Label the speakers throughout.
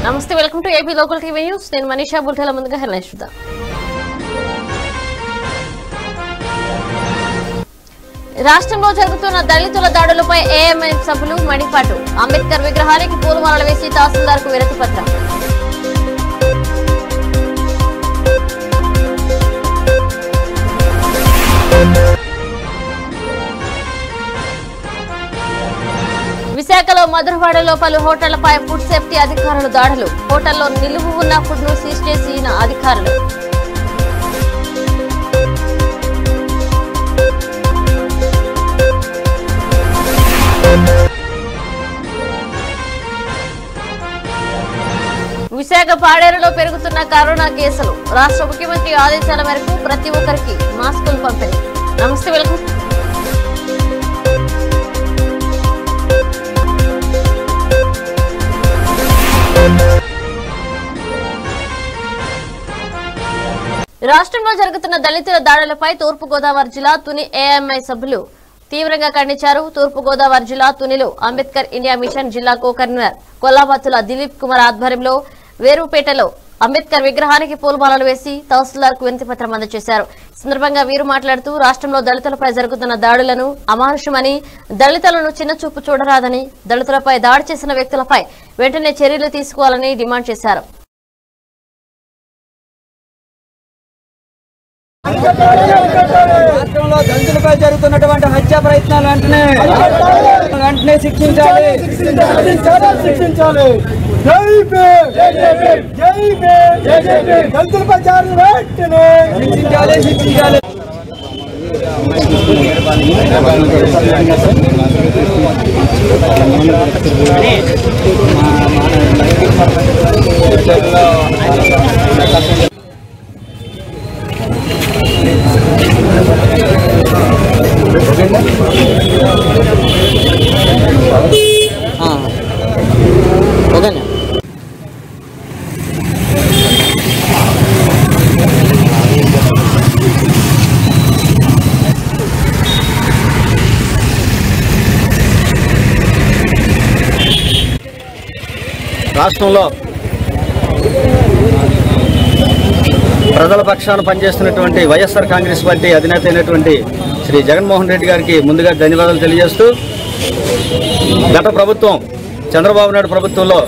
Speaker 1: నమస్తే welcome to AP local TV news నేను మనీషా బుల్టెల ముందుగా హెడ్లైన్స్ చూద్దాం రాష్ట్రంలో జరుగుతున్న దళితుల దాడులపై ఏఎంఐ సభ్యులు మణిపాటు అంబేద్కర్ విగ్రహానికి పూలమాలలు వేసి తహసీల్దార్ కు వినతి పత్రం విశాఖలో మధురవాడలో పలు హోటళ్లపై ఫుడ్ సేఫ్టీ అధికారులు దాడులు హోటల్లో నిలువు ఉన్న ఫుడ్ ను సీజ్ చేసిన అధికారులు విశాఖ పాడేరులో పెరుగుతున్న కరోనా కేసులు రాష్ట్ర ముఖ్యమంత్రి ఆదేశాల మేరకు ప్రతి ఒక్కరికి మాస్కులు పంపిణీ నమస్తే వెల్కమ్ రాష్ట్రంలో జరుగుతున్న దళితుల దాడులపై తూర్పు గోదావరి జిల్లా తుని ఏఎంఐ సభ్యులు తీవ్రంగా ఖండించారు తూర్పు గోదావరి జిల్లా తునిలో అంబేద్కర్ ఇండియా మిషన్ జిల్లా కో కన్వీనర్ కొల్లాబత్తుల దిలీప్ కుమార్ ఆధ్వర్యంలో వేరుపేటలో అంబేద్కర్ విగ్రహానికి పూలమాలలు వేసి తహసీల్దార్ కు వినతి పత్రం అందజేశారు ఈ సందర్భంగా వీరు మాట్లాడుతూ రాష్ట్రంలో దళితులపై జరుగుతున్న దాడులను అమానుషమని దళితులను చిన్నచూపు చూడరాదని దళితులపై దాడి చేసిన వ్యక్తులపై వెంటనే చర్యలు తీసుకోవాలని డిమాండ్ చేశారు
Speaker 2: రాష్ట్రంలో దళితులపై జరుగుతున్నటువంటి హత్యా ప్రయత్నాలు వెంటనే వెంటనే శిక్షించాలి
Speaker 3: శిక్షించాలి జై భీమ్ జై భీమ్ జై భీమ్ జై భీమ్ దళితులపై జారీ వెంటనే
Speaker 2: శిక్షించాలి శిక్షించాలి ఓకేనా
Speaker 4: రాష్ట్రంలో ప్రజల పక్షాన పనిచేస్తున్నటువంటి వైఎస్ఆర్ కాంగ్రెస్ పార్టీ అధినేత అయినటువంటి శ్రీ జగన్మోహన్ రెడ్డి గారికి ముందుగా ధన్యవాదాలు తెలియజేస్తూ గత ప్రభుత్వం చంద్రబాబు నాయుడు ప్రభుత్వంలో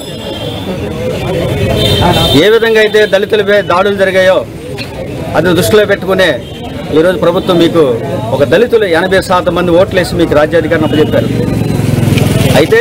Speaker 4: ఏ విధంగా అయితే దళితులపై దాడులు జరిగాయో అది దృష్టిలో పెట్టుకునే ఈరోజు ప్రభుత్వం మీకు ఒక దళితులు ఎనభై శాతం మంది ఓట్లేసి మీకు రాజ్యాధికారం అప్పచెప్పారు అయితే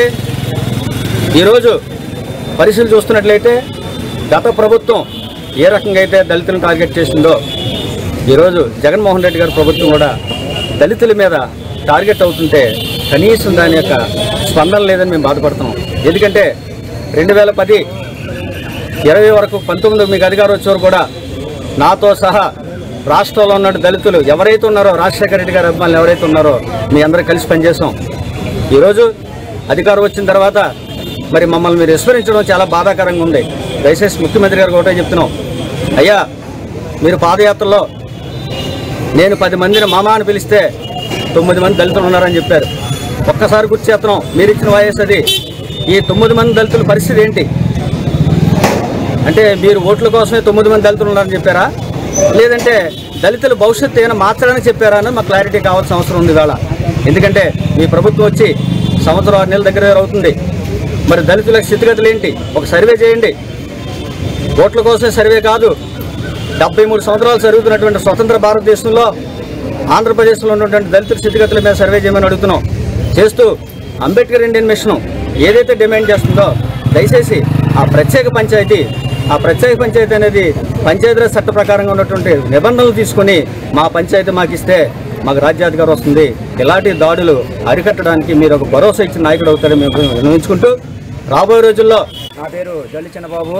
Speaker 4: ఈరోజు పరిస్థితులు చూస్తున్నట్లయితే గత ప్రభుత్వం ఏ రకంగా అయితే దళితులను టార్గెట్ చేసిందో ఈరోజు జగన్మోహన్ రెడ్డి గారి ప్రభుత్వం కూడా దళితుల మీద టార్గెట్ అవుతుంటే కనీసం దాని యొక్క స్పందన లేదని మేము బాధపడుతున్నాం ఎందుకంటే రెండు వేల పది ఇరవై వరకు పంతొమ్మిది మీకు అధికారం వచ్చే వరకు కూడా నాతో సహా రాష్ట్రంలో ఉన్న దళితులు ఎవరైతే ఉన్నారో రాజశేఖర రెడ్డి గారి అభిమానులు ఎవరైతే ఉన్నారో మీ అందరూ కలిసి పనిచేసాం ఈరోజు అధికారం వచ్చిన తర్వాత మరి మమ్మల్ని మీరు విస్మరించడం చాలా బాధాకరంగా ఉంది దయచేసి ముఖ్యమంత్రి గారికి ఒకటే చెప్తున్నాం అయ్యా మీరు పాదయాత్రలో నేను పది మందిని మామ అని పిలిస్తే తొమ్మిది మంది దళితులు ఉన్నారని చెప్పారు ఒక్కసారి గుర్తు చేస్తున్నాం మీరు ఇచ్చిన వాయిస్ అది ఈ తొమ్మిది మంది దళితుల పరిస్థితి ఏంటి అంటే మీరు ఓట్ల కోసమే తొమ్మిది మంది దళితులు ఉన్నారని చెప్పారా లేదంటే దళితుల భవిష్యత్తు ఏమైనా మార్చడానికి చెప్పారా అని మాకు క్లారిటీ కావాల్సిన అవసరం ఉంది ఇవాళ ఎందుకంటే మీ ప్రభుత్వం వచ్చి సంవత్సరం ఆరు నెలల దగ్గర అవుతుంది మరి దళితుల స్థితిగతులు ఏంటి ఒక సర్వే చేయండి ఓట్ల కోసమే సర్వే కాదు డెబ్బై మూడు సంవత్సరాలు జరుగుతున్నటువంటి స్వతంత్ర భారతదేశంలో ఆంధ్రప్రదేశ్లో ఉన్నటువంటి దళితుల స్థితిగతుల మీద సర్వే చేయమని అడుగుతున్నాం చేస్తూ అంబేద్కర్ ఇండియన్ మిషన్ ఏదైతే డిమాండ్ చేస్తుందో దయచేసి ఆ ప్రత్యేక పంచాయతీ ఆ ప్రత్యేక పంచాయతీ అనేది పంచాయతీరాజ్ చట్ట ప్రకారంగా ఉన్నటువంటి నిబంధనలు తీసుకొని మా పంచాయతీ మాకు ఇస్తే మాకు రాజ్యాధికారం వస్తుంది ఇలాంటి దాడులు అరికట్టడానికి మీరు ఒక భరోసా ఇచ్చిన నాయకుడు అవుతారని మేము వినియోగించుకుంటూ రాబోయే రోజుల్లో నా పేరు జల్లి చిన్నబాబు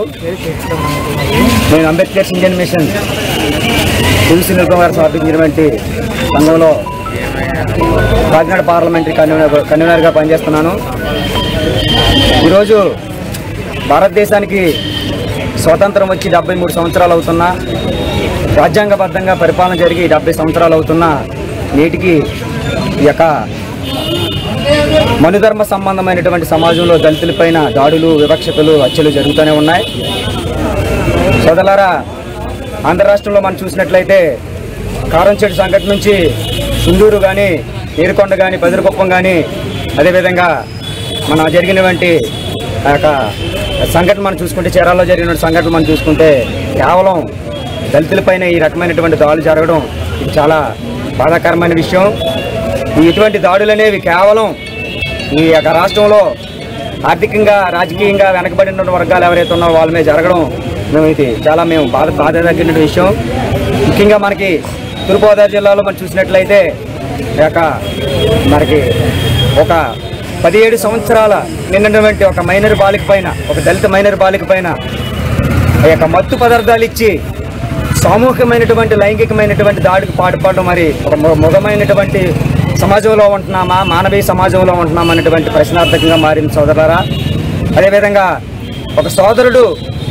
Speaker 4: నేను అంబేద్కర్ ఇండియన్ మిషన్ తులసి కుమార్ స్థాపించినటువంటి సంఘంలో కాకినాడ పార్లమెంటరీ కన్వీనర్ కన్వీనర్గా పనిచేస్తున్నాను ఈరోజు భారతదేశానికి స్వతంత్రం వచ్చి డెబ్బై మూడు సంవత్సరాలు అవుతున్నా రాజ్యాంగబద్ధంగా పరిపాలన జరిగి డెబ్బై సంవత్సరాలు అవుతున్నా నేటికి ఈ యొక్క మనుధర్మ సంబంధమైనటువంటి సమాజంలో దళితులపైన దాడులు వివక్షతలు హత్యలు జరుగుతూనే ఉన్నాయి సోదరులారా ఆంధ్ర రాష్ట్రంలో మనం చూసినట్లయితే కారంచెడు సంఘటన నుంచి సుందూరు కానీ నీరుకొండ కానీ బదిరికొప్పం కానీ అదేవిధంగా మన జరిగినటువంటి ఆ యొక్క సంఘటన మనం చూసుకుంటే చీరాల్లో జరిగిన సంఘటన మనం చూసుకుంటే కేవలం దళితులపైన ఈ రకమైనటువంటి దాడులు జరగడం ఇది చాలా బాధాకరమైన విషయం ఈ ఇటువంటి దాడులు అనేవి కేవలం ఈ యొక్క రాష్ట్రంలో ఆర్థికంగా రాజకీయంగా వెనకబడిన వర్గాలు ఎవరైతే ఉన్నారో వాళ్ళ మీద జరగడం మేము ఇది చాలా మేము బాధ బాధ తగ్గిన విషయం ముఖ్యంగా మనకి తూర్పుగోదావరి జిల్లాలో మనం చూసినట్లయితే ఈ యొక్క మనకి ఒక పదిహేడు సంవత్సరాల నిన్నటువంటి ఒక మైనర్ బాలిక పైన ఒక దళిత మైనర్ బాలిక పైన ఆ యొక్క మత్తు పదార్థాలు ఇచ్చి సామూహికమైనటువంటి లైంగికమైనటువంటి దాడికి పాటుపడడం మరి ఒక మొ- మొగమైనటువంటి సమాజంలో ఉంటున్నామా మానవీయ సమాజంలో ఉంటున్నామా అనేటువంటి ప్రశ్నార్థకంగా మారింది సోదరులారా అదేవిధంగా ఒక సోదరుడు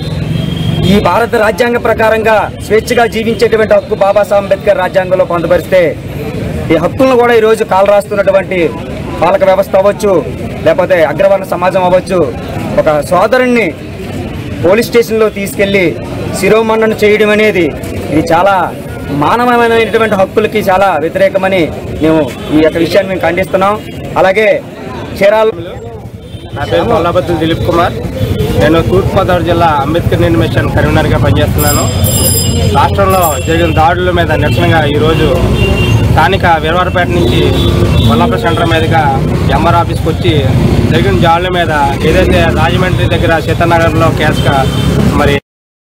Speaker 4: ఈ భారత రాజ్యాంగ ప్రకారంగా స్వేచ్ఛగా జీవించేటువంటి హక్కు బాబాసాహెబ్ అంబేద్కర్ రాజ్యాంగంలో పొందపరిస్తే ఈ హక్కులను కూడా ఈరోజు కాలరాస్తున్నటువంటి పాలక వ్యవస్థ అవ్వచ్చు లేకపోతే అగ్రవర్ణ సమాజం అవ్వచ్చు ఒక సోదరుణ్ణి పోలీస్ స్టేషన్లో తీసుకెళ్లి శిరోమన్నను చేయడం అనేది ఇది చాలా మానవమైనటువంటి హక్కులకి చాలా వ్యతిరేకమని మేము ఈ యొక్క విషయాన్ని మేము ఖండిస్తున్నాం అలాగే చీరాల
Speaker 5: నా పేరు కొల్లాబత్తుల దిలీప్ కుమార్ నేను తూర్పుగోదావరి జిల్లా అంబేద్కర్ నిర్మిషన్ కరీంనగర్గా పనిచేస్తున్నాను రాష్ట్రంలో జరిగిన దాడుల మీద నిరసనగా ఈరోజు స్థానిక వీరవారపేట నుంచి కొల్లాపూర్ సెంటర్ మీదుగా ఎంఆర్ ఆఫీస్కి వచ్చి జరిగిన దాడుల మీద ఏదైతే రాజమండ్రి దగ్గర సీతానగర్లో కేసుగా మరి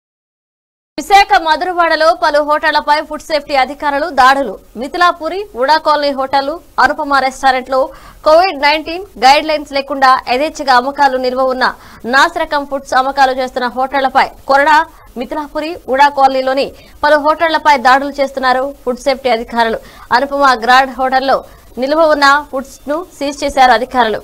Speaker 1: విశాఖ మధురవాడలో పలు హోటళ్లపై ఫుడ్ సేఫ్టీ అధికారులు దాడులు Mithilapuri UDA colony hotel Anupama restaurant లో కోవిడ్ నైన్టీన్ గైడ్ లైన్స్ లేకుండా యథేచ్ఛగా అమ్మకాలు నిల్వ ఉన్న నాసిరకం ఫుడ్స్ అమ్మకాలు చేస్తున్న హోటళ్లపై కొరడా మిథిలాపురి ఉడా కాలనీలోని పలు హోటళ్లపై దాడులు చేస్తున్నారు ఫుడ్ సేఫ్టీ అధికారులు అనుపమ గ్రాడ్ హోటల్లో నిల్వ ఉన్న ఫుడ్స్ ను సీజ్ చేశారు అధికారులు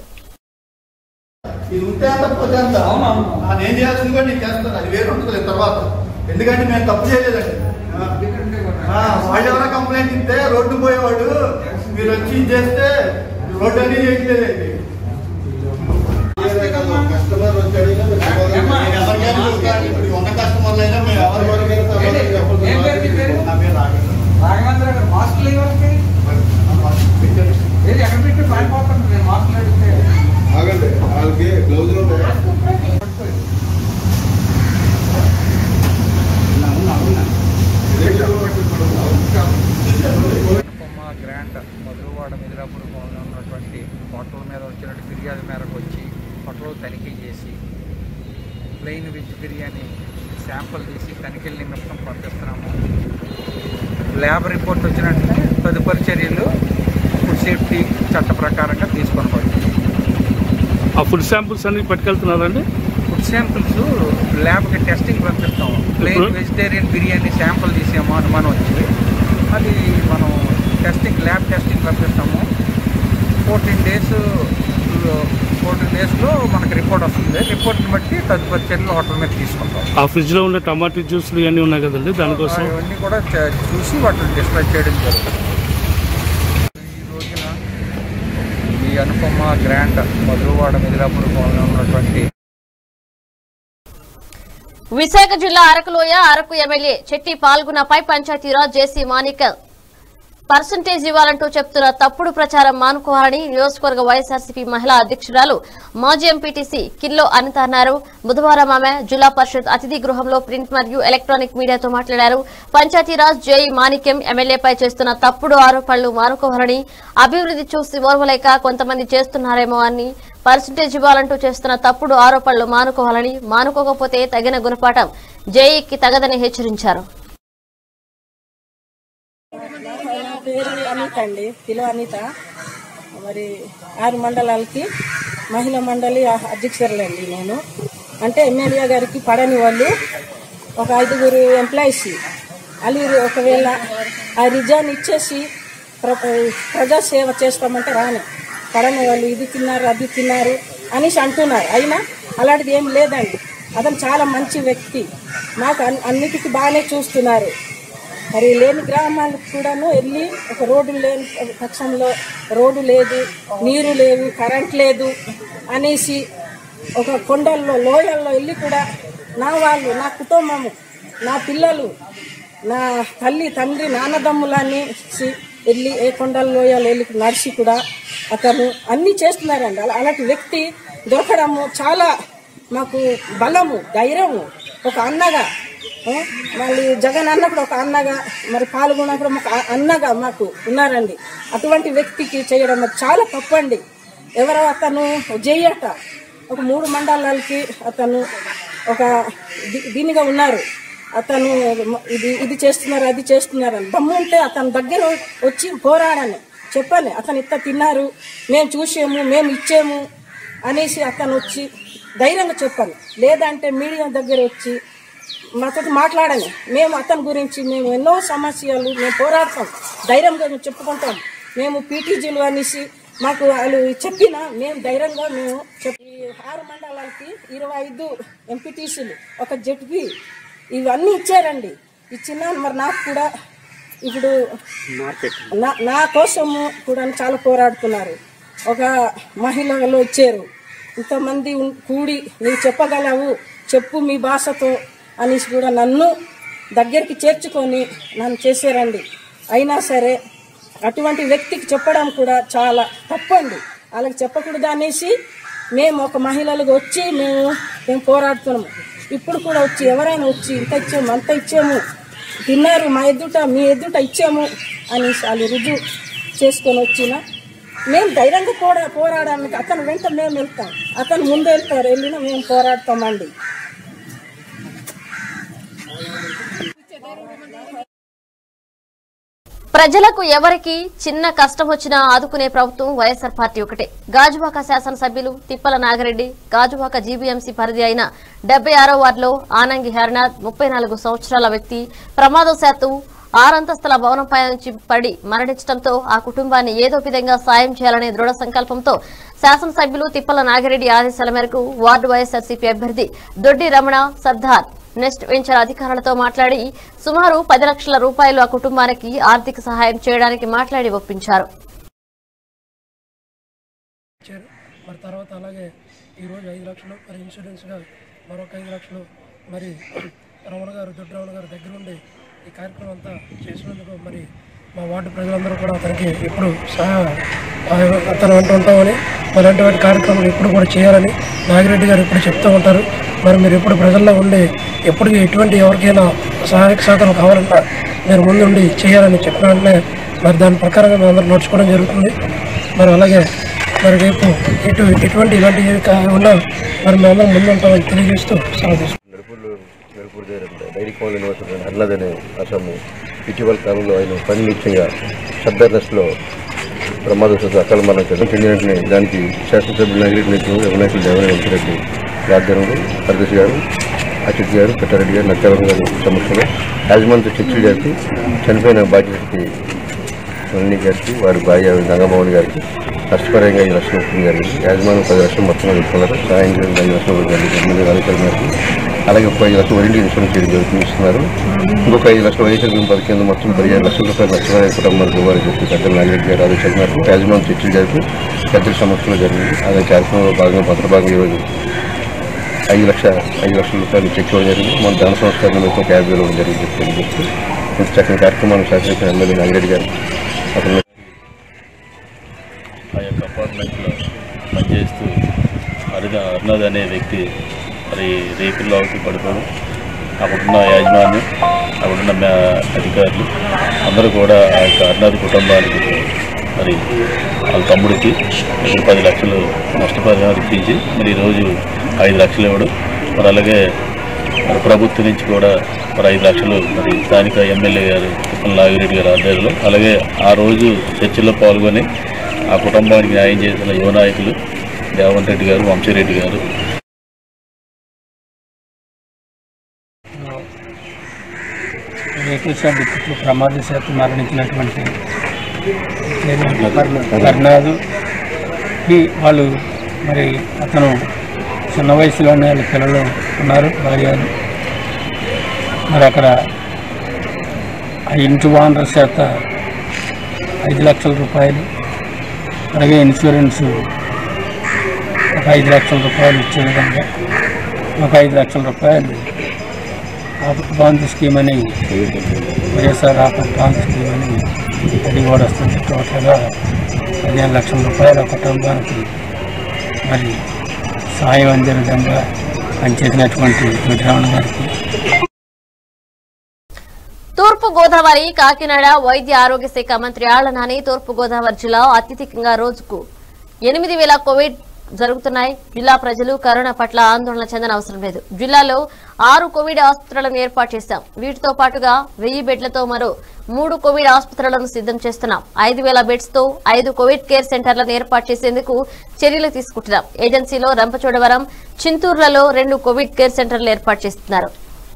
Speaker 3: ఇది ఉంటే అంత పోతే అంత నేను ఏం చేయాల్సింది కూడా నేను చేస్తాను అది వేరు ఉంటుంది తర్వాత ఎందుకంటే మేము తప్పు చేయలేదండి ఆ, వాళ్ళు ఎవరైనా కంప్లైంట్ ఇస్తే రోడ్డు పోయేవాడు మీరు వచ్చి ఇది చేస్తే రోడ్డు అనేది చేయట్లేదండి కస్టమర్ వచ్చాడు నేను ఎవరికైనా చెప్తాను. ఇప్పుడు ఉన్న కస్టమర్లు అయినా మేము ఎవరికైనా నా పేరు రాఘవేంద్ర.
Speaker 6: రాఘవేంద్ర గారు మాస్కులు ఇవ్వాలి ఏది ఎక్కడ పెట్టి పారిపోతాను నేను మాస్కులు అడిగితే
Speaker 3: ఆగండి వాళ్ళకి గ్లౌజులు ఉంటాయి
Speaker 6: కొమ్మ గ్రాంట్ మధురవాడ మిదిలాపూర్ కోణంలో ఉన్నటువంటి హోటల్ మీద వచ్చినట్టు ఫిర్యాదు మేరకు వచ్చి హోటల్ తనిఖీ చేసి ప్లెయిన్ వెజ్ బిర్యానీ శాంపుల్ తీసి తనిఖీల నిమిత్తం పంపిస్తున్నాము ల్యాబ్ రిపోర్ట్ వచ్చినట్లే తదుపరి చర్యలు ఫుడ్ సేఫ్టీ చట్ట ప్రకారంగా తీసుకొని పడుతుంది
Speaker 7: ఆ ఫుడ్ శాంపుల్స్ అన్ని పట్టుకెళ్తున్నారండి
Speaker 6: ఫుడ్ శాంపిల్స్ ల్యాబ్కి టెస్టింగ్ పంపిస్తాం ప్లెయిన్
Speaker 7: ఇప్పుడు?
Speaker 6: వెజిటేరియన్ బిర్యానీ శాంపుల్ తీసాము అనుమానం వచ్చి అది మనం టెస్టింగ్ ల్యాబ్ టెస్టింగ్ పంపిస్తాము ఫోర్టీన్ డేస్ ఫోర్టీన్ డేస్లో మనకి రిపోర్ట్ వస్తుంది రిపోర్ట్ని బట్టి తదుపరి చర్యలు హోటల్ మీద తీసుకుంటాం
Speaker 7: ఆ ఫ్రిడ్జ్ లో ఉన్న టమాటో జ్యూస్లు ఇవన్నీ ఉన్నాయి కదండి దానికోసం
Speaker 6: ఇవన్నీ కూడా చ- చూసి వాటిని డిస్ప్లే చేయడం జరుగుతుంది ఈ రోజున ఈ అనుపమ గ్రాండ్ మధురవాడ మిదిలాపూర్ కోణంలో ఉన్నటువంటి
Speaker 1: విశాఖ జిల్లా అరకులోయ అరకు ఎమ్మెల్యే చెట్టి పాల్గొనపై పంచాయతీరాజ్ జేసీ మాణికల్ పర్సంటేజ్ ఇవ్వాలంటూ చెప్తున్న తప్పుడు ప్రచారం మానుకోవాలని నియోజకవర్గ వైఎస్ఆర్సీపీ మహిళా అధ్యక్షురాలు మాజీ ఎంపీటీసీ కిల్లో అనిత అన్నారు బుధవారం ఆమె జిల్లా పరిషత్ అతిథి గృహంలో ప్రింట్ మరియు ఎలక్ట్రానిక్ మీడియాతో మాట్లాడారు పంచాయతీరాజ్ జేఈ మాణిక్యం ఎమ్మెల్యేపై చేస్తున్న తప్పుడు ఆరోపణలు మానుకోవాలని అభివృద్ధి చూసి ఓర్వలేక కొంతమంది చేస్తున్నారేమో అని పర్సంటేజ్ ఇవ్వాలంటూ చేస్తున్న తప్పుడు ఆరోపణలు మానుకోవాలని మానుకోకపోతే తగిన గుణపాఠం జేఈకి తగదని హెచ్చరించారు
Speaker 8: నా పేరు అనిత అండి కిలో అనిత మరి ఆరు మండలాలకి మహిళా మండలి అధ్యక్షురాలండి నేను అంటే ఎమ్మెల్యే గారికి పడని వాళ్ళు ఒక ఐదుగురు ఎంప్లాయీస్ వాళ్ళు ఒకవేళ ఆ రిజైన్ ఇచ్చేసి ప్ర- ప్రజాసేవ చేస్తామంటే రాని పడని వాళ్ళు ఇది తిన్నారు అది తిన్నారు అనేసి అంటున్నారు అయినా అలాంటిది ఏం లేదండి అతను చాలా మంచి వ్యక్తి మాకు అన్- అన్నిటికీ బాగానే చూస్తున్నారు మరి లేని గ్రామాలకు కూడాను వెళ్ళి ఒక రోడ్డు లేని పక్షంలో రోడ్డు లేదు నీరు లేవు కరెంట్ లేదు అనేసి ఒక కొండల్లో లోయల్లో వెళ్ళి కూడా నా వాళ్ళు నా కుటుంబము నా పిల్లలు నా తల్లి తండ్రి నాన్నదమ్ములని వెళ్ళి ఏ కొండల లోయలు వెళ్ళి నడిచి కూడా అతను అన్ని చేస్తున్నారండి అలా అలాంటి వ్యక్తి దొరకడము చాలా మాకు బలము ధైర్యము ఒక అన్నగా ఆ, మళ్ళీ జగన్ అన్న కూడా ఒక అన్నగా మరి పాల్గొన్న కూడా మాకు అ- అన్నగా మాకు ఉన్నారండి అటువంటి వ్యక్తికి చేయడం అది చాలా తప్పండి ఎవరో అతను జేయట ఒక మూడు మండలాలకి అతను ఒక ది- దీనిగా ఉన్నారు అతను ఇది ఇది చేస్తున్నారు అది చేస్తున్నారు అని దమ్ము ఉంటే అతని దగ్గర వచ్చి పోరాడని చెప్పాలి అతను ఇట్లా తిన్నారు మేము చూసాము మేము ఇచ్చాము అనేసి అతను వచ్చి ధైర్యంగా చెప్పాలి లేదంటే మీడియా దగ్గర వచ్చి మాతో మాట్లాడని మేము అతని గురించి మేము ఎన్నో సమస్యలు మేము పోరాడతాం ధైర్యంగా మేము చెప్పుకుంటాం మేము పీటీజీలు అనేసి మాకు వాళ్ళు చెప్పినా మేము ధైర్యంగా మేము చెప్ ఈ ఆరు మండలాలకి ఇరవై ఐదు ఎంపీటీసీలు ఒక జడ్పీ ఇవన్నీ ఇచ్చారండి ఇచ్చిన మరి నాకు కూడా ఇప్పుడు నా నా కోసము కూడా చాలా పోరాడుతున్నారు ఒక మహిళలు వచ్చారు ఇంతమంది ఉన్- కూడి నీవు చెప్పగలవు చెప్పు మీ భాషతో అనేసి కూడా నన్ను దగ్గరికి చేర్చుకొని నన్ను చేశారండి అయినా సరే అటువంటి వ్యక్తికి చెప్పడం కూడా చాలా తప్పండి వాళ్ళకి చెప్పకూడదు అనేసి మేము ఒక మహిళలుగా వచ్చి మేము మేము పోరాడుతున్నాము ఇప్పుడు కూడా వచ్చి ఎవరైనా వచ్చి ఇంత ఇచ్చాము అంత ఇచ్చాము తిన్నారు మా ఎదుట మీ ఎదుట ఇచ్చాము అని వాళ్ళు రుజువు చేసుకొని వచ్చిన మేము ధైర్యంగా పోరా పోరాడడానికి అతను వెంట మేము వెళ్తాం అతను ముందు వెళ్తారు వెళ్ళినా మేము పోరాడతామండి
Speaker 1: ప్రజలకు ఎవరికి చిన్న కష్టం వచ్చినా ఆదుకునే ప్రభుత్వం వైఎస్ఆర్ పార్టీ ఒకటే గాజువాక శాసనసభ్యులు తిప్పల నాగిరెడ్డి గాజువాక జీబీఎంసీ పరిధి అయిన డెబ్బై ఆరో వార్డులో ఆనంగి హరినాథ్ ముప్పై నాలుగు సంవత్సరాల వ్యక్తి ప్రమాదవశాత్తు ఆరంతస్తుల భవనంపై నుంచి పడి మరణించడంతో ఆ కుటుంబాన్ని ఏదో విధంగా సాయం చేయాలనే దృఢ సంకల్పంతో శాసనసభ్యులు తిప్పల నాగిరెడ్డి ఆదేశాల మేరకు వార్డు వైఎస్ఆర్సీపీ అభ్యర్థి దొడ్డి రమణ సర్దార్ నెక్స్ట్ వెంచర్ అధికారులతో మాట్లాడి సుమారు పది లక్షల రూపాయలు ఆ కుటుంబానికి ఆర్థిక సహాయం చేయడానికి మాట్లాడి ఒప్పించారు
Speaker 9: ఇచ్చారు మరి తర్వాత అలాగే ఈరోజు ఐదు లక్షలు మరి ఇన్సూరెన్స్గా మరొక ఐదు లక్షలు మరి రమణ గారు దొడ్డి రమణ గారు దగ్గరుండి ఈ కార్యక్రమం అంతా చేసినందుకు మరి మా వార్డు ప్రజలందరూ కూడా అతనికి ఎప్పుడు సహా అతను అంటూ ఉంటామని మరి అటువంటి కార్యక్రమాలు ఎప్పుడు కూడా చేయాలని నాగిరెడ్డి గారు ఎప్పుడు చెప్తూ ఉంటారు మరి మీరు ఎప్పుడు ప్రజల్లో ఉండి ఎప్పుడు ఎటువంటి ఎవరికైనా సహాయక సహకారం కావాలన్నా మీరు ముందుండి చేయాలని చెప్పిన వెంటనే మరి దాని ప్రకారంగా మేము అందరూ నడుచుకోవడం జరుగుతుంది మరి అలాగే మరి రేపు ఎటు ఎటువంటి ఇలాంటి ఉన్నా మరి మేమందరం ముందు ఉంటామని తెలియజేస్తూ సెలవు తీసుకుంటాం
Speaker 10: నడుపులు నడుపుడు డైరీ కాలనీ నివాసం హర్నాథ్ అనే అసలు ఇటీవల కాలంలో ఆయన పని నిత్యంగా సర్దార్ దశలో ప్రమాదవశాత్తు అకాల మరణం చెంది చెందిన వెంటనే దానికి శాసనసభ్యులు నాగిరెడ్డి నేతలు వినాయకులు దేవన వెంకటరెడ్డి ఆధ్వర్యంలో హరిదశి గారు అచిత్ గారు పెట్టారెడ్డి గారు నక్కారం గారి సమక్షంలో యాజమాన్తో చర్చలు జరిపి చనిపోయిన బాధ్యతకి సునీల్ గారికి వారి భార్య గంగమోహన్ గారికి నష్టపరంగా ఐదు లక్షలు ఇవ్వడం జరిగింది యాజమాన్యం పది లక్షలు మొత్తం ఇస్తున్నారు సాయం చేయడం ఐదు లక్షలు ఇవ్వడం జరిగింది ముందు ఆదేశాల మేరకు అలాగే ఒక ఐదు లక్షలు వరింటి ఇన్సూరెన్స్ చేయడం జరుగుతుంది ఇస్తున్నారు ఇంకొక ఐదు లక్షల వైఎస్ఆర్ గ్రూప్ పథకం కింద మొత్తం పదిహేను లక్షల రూపాయలు నష్టపరిహార కుటుంబానికి ఇవ్వాలని చెప్పి పెద్దల నాగిరెడ్డి గారు ఆదేశాల మేరకు యాజమాన్యం చర్చలు జరిపి పెద్దల సమక్షంలో జరిగింది అదే కార్యక్రమంలో భాగంగా భద్రభాగం ఈరోజు ఐదు లక్ష ఐదు లక్షల రూపాయలు చెక్ ఇవ్వడం జరిగింది మన ధన సంస్కరణ మొత్తం ఒక యాభై వేలు ఇవ్వడం జరిగింది చెప్పి తెలియజేస్తూ ఇంత చక్కని కార్యక్రమాన్ని సహకరించిన ఎమ్మెల్యే నాగిరెడ్డి గారు అతను
Speaker 11: ఆ యొక్క అపార్ట్మెంట్లో పనిచేస్తూ అరుణ అరుణద్ అనే వ్యక్తి మరి రేకుల్లో ఒకటి పడిపోవడం అక్కడున్న యాజమాన్యం అక్కడున్న మే- అధికారులు అందరూ కూడా ఆ యొక్క అరుణద్ కుటుంబానికి మరి వాళ్ళ తమ్ముడికి ఇప్పుడు పది లక్షలు నష్టపరిహారం ఇప్పించి మరి ఈరోజు ఐదు లక్షలు ఇవ్వడం మరి అలాగే మరి ప్రభుత్వం నుంచి కూడా మరి ఐదు లక్షలు మరి స్థానిక ఎమ్మెల్యే గారు తిప్పల నాగిరెడ్డి గారు ఆధ్వర్యంలో అలాగే ఆ రోజు చర్చల్లో పాల్గొని ఆ కుటుంబానికి న్యాయం చేసిన యువ నాయకులు దేవన్ రెడ్డి గారు వంశీరెడ్డి గారు
Speaker 9: రేకుల షెడ్ ఇప్పుడు ప్రమాదశాత్తు మరణించినటువంటి కర్నాదు వాళ్ళు మరి అతను చిన్న వయసులోనే వాళ్ళ పిల్లలు ఉన్నారు భార్య మరి అక్కడ
Speaker 12: ఆ ఇంటి ఓనర్ చేత ఐదు లక్షల రూపాయలు అలాగే ఇన్సూరెన్స్ ఒక ఐదు లక్షల రూపాయలు ఇచ్చే విధంగా ఒక ఐదు లక్షల రూపాయలు ఆపత్ బాంధు స్కీమ్ అని వైఎస్ఆర్ ఆపత్ బాంధు స్కీమ్ అని అది కూడా వస్తుంది టోటల్గా పదిహేను లక్షల రూపాయల కుటుంబానికి మరి సాయం అందే విధంగా పనిచేసినటువంటి వెంకటరమణ గారికి
Speaker 1: తూర్పు గోదావరి కాకినాడ వైద్య ఆరోగ్య శాఖ మంత్రి ఆళ్ల నాని తూర్పు గోదావరి జిల్లా అత్యధికంగా రోజుకు ఎనిమిది వేల కోవిడ్ జరుగుతున్నాయి జిల్లా ప్రజలు కరోనా పట్ల ఆందోళన చెందన అవసరం లేదు జిల్లాలో ఆరు కోవిడ్ ఆసుపత్రులను ఏర్పాటు చేశాం వీటితో పాటుగా వెయ్యి బెడ్లతో మరో మూడు కోవిడ్ ఆసుపత్రులను సిద్ధం చేస్తున్నాం ఐదు వేల బెడ్స్ తో ఐదు కోవిడ్ కేర్ సెంటర్లను ఏర్పాటు చేసేందుకు చర్యలు తీసుకుంటున్నాం ఏజెన్సీలో రంపచోడవరం చింతూరులలో రెండు కోవిడ్ కేర్ సెంటర్లు ఏర్పాటు చేస్తున్నారు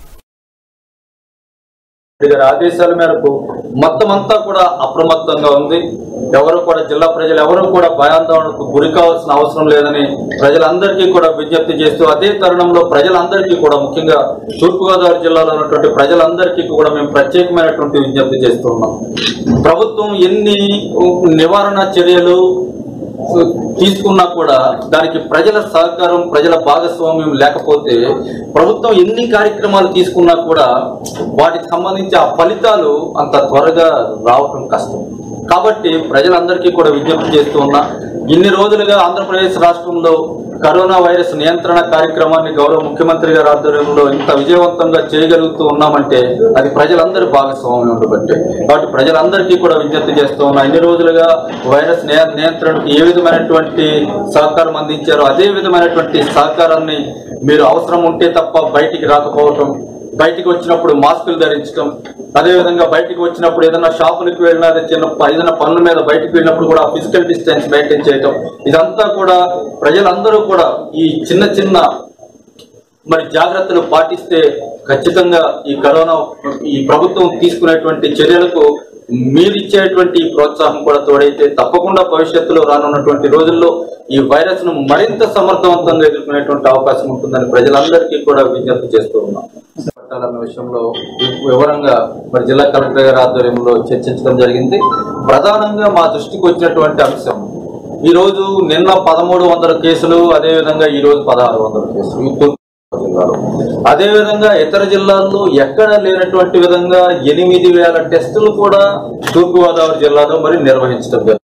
Speaker 4: గారి ఆదేశాల మేరకు మొత్తం అంతా కూడా అప్రమత్తంగా ఉంది ఎవరు కూడా జిల్లా ప్రజలు ఎవరు కూడా భయాందోళనకు గురి కావాల్సిన అవసరం లేదని ప్రజలందరికీ కూడా విజ్ఞప్తి చేస్తూ అదే తరుణంలో ప్రజలందరికీ కూడా ముఖ్యంగా తూర్పుగోదావరి జిల్లాలో ఉన్నటువంటి ప్రజలందరికీ కూడా మేము ప్రత్యేకమైనటువంటి విజ్ఞప్తి చేస్తున్నాం ప్రభుత్వం ఎన్ని నివారణ చర్యలు తీసుకున్నా కూడా దానికి ప్రజల సహకారం ప్రజల భాగస్వామ్యం లేకపోతే ప్రభుత్వం ఎన్ని కార్యక్రమాలు తీసుకున్నా కూడా వాటికి సంబంధించి ఆ ఫలితాలు అంత త్వరగా రావటం కష్టం కాబట్టి ప్రజలందరికీ కూడా విజ్ఞప్తి చేస్తూ ఉన్నా ఇన్ని రోజులుగా ఆంధ్రప్రదేశ్ రాష్ట్రంలో కరోనా వైరస్ నియంత్రణ కార్యక్రమాన్ని గౌరవ ముఖ్యమంత్రి గారి ఆధ్వర్యంలో ఇంత విజయవంతంగా చేయగలుగుతూ ఉన్నామంటే అది ప్రజలందరి భాగస్వామ్యం ఉండబట్టే కాబట్టి ప్రజలందరికీ కూడా విజ్ఞప్తి చేస్తూ ఉన్నా ఇన్ని రోజులుగా వైరస్ నియ- నియంత్రణకు ఏ విధమైనటువంటి సహకారం అందించారో అదే విధమైనటువంటి సహకారాన్ని మీరు అవసరం ఉంటే తప్ప బయటికి రాకపోవటం బయటికి వచ్చినప్పుడు మాస్కులు ధరించడం అదేవిధంగా బయటికి వచ్చినప్పుడు ఏదైనా షాపులకు వెళ్ళినా అదే చిన్న ప- ఏదైనా పనుల మీద బయటికి వెళ్ళినప్పుడు కూడా ఫిజికల్ డిస్టెన్స్ మెయింటైన్ చేయటం ఇదంతా కూడా ప్రజలందరూ కూడా ఈ చిన్న చిన్న మరి జాగ్రత్తలు పాటిస్తే ఖచ్చితంగా ఈ కరోనా ఈ ప్రభుత్వం తీసుకునేటువంటి చర్యలకు మీరిచ్చేటువంటి ప్రోత్సాహం కూడా తోడైతే తప్పకుండా భవిష్యత్తులో రానున్నటువంటి రోజుల్లో ఈ వైరస్ ను మరింత సమర్థవంతంగా ఎదుర్కొనేటువంటి అవకాశం ఉంటుందని ప్రజలందరికీ కూడా విజ్ఞప్తి చేస్తూ ఉన్నాం పట్టాలన్న విషయంలో వివరంగా మరి జిల్లా కలెక్టర్ గారి ఆధ్వర్యంలో చర్చించడం జరిగింది ప్రధానంగా మా దృష్టికి వచ్చినటువంటి అంశం ఈ రోజు నిన్న పదమూడు వందల కేసులు అదే విధంగా ఈ రోజు పదహారు వందల కేసులు ఈ తూర్పు జిల్లాలో అదే విధంగా ఇతర జిల్లాల్లో ఎక్కడ లేనటువంటి విధంగా ఎనిమిది వేల టెస్టులు కూడా తూర్పుగోదావరి జిల్లాలో మరి నిర్వహించడం జరిగింది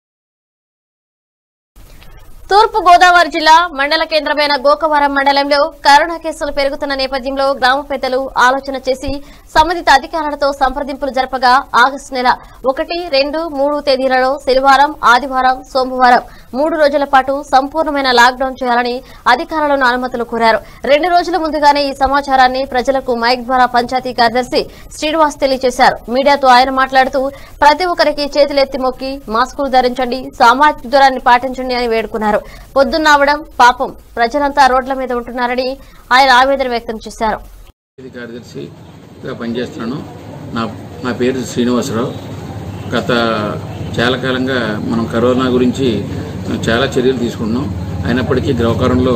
Speaker 1: తూర్పు గోదావరి జిల్లా మండల కేంద్రమైన గోకవరం మండలంలో కరోనా కేసులు పెరుగుతున్న నేపథ్యంలో గ్రామ పెద్దలు ఆలోచన చేసి సంబంధిత అధికారులతో సంప్రదింపులు జరపగా ఆగస్టు నెల ఒకటి రెండు మూడు తేదీలలో శనివారం ఆదివారం సోమవారం మూడు రోజుల పాటు సంపూర్ణమైన లాక్డౌన్ చేయాలని అధికారులను అనుమతులు కోరారు రెండు రోజుల ముందుగానే ఈ సమాచారాన్ని ప్రజలకు మైక్ ద్వారా పంచాయతీ కార్యదర్శి శ్రీనివాస్ తెలియజేశారు మీడియాతో ఆయన మాట్లాడుతూ ప్రతి ఒక్కరికి చేతులెత్తి మొక్కి మాస్కులు ధరించండి సామాజిక దూరాన్ని పాటించండి అని వేడుకున్నారు పొద్దున్నవడం పాపం ప్రజలంతా రోడ్ల మీద ఉంటున్నారని ఆయన ఆవేదన వ్యక్తం చేశారు
Speaker 13: ఇది కార్యదర్శిగా పనిచేస్తున్నాను నా నా పేరు శ్రీనివాసరావు గత చాలా కాలంగా మనం కరోనా గురించి చాలా చర్యలు తీసుకుంటున్నాం అయినప్పటికీ గ్రహకారంలో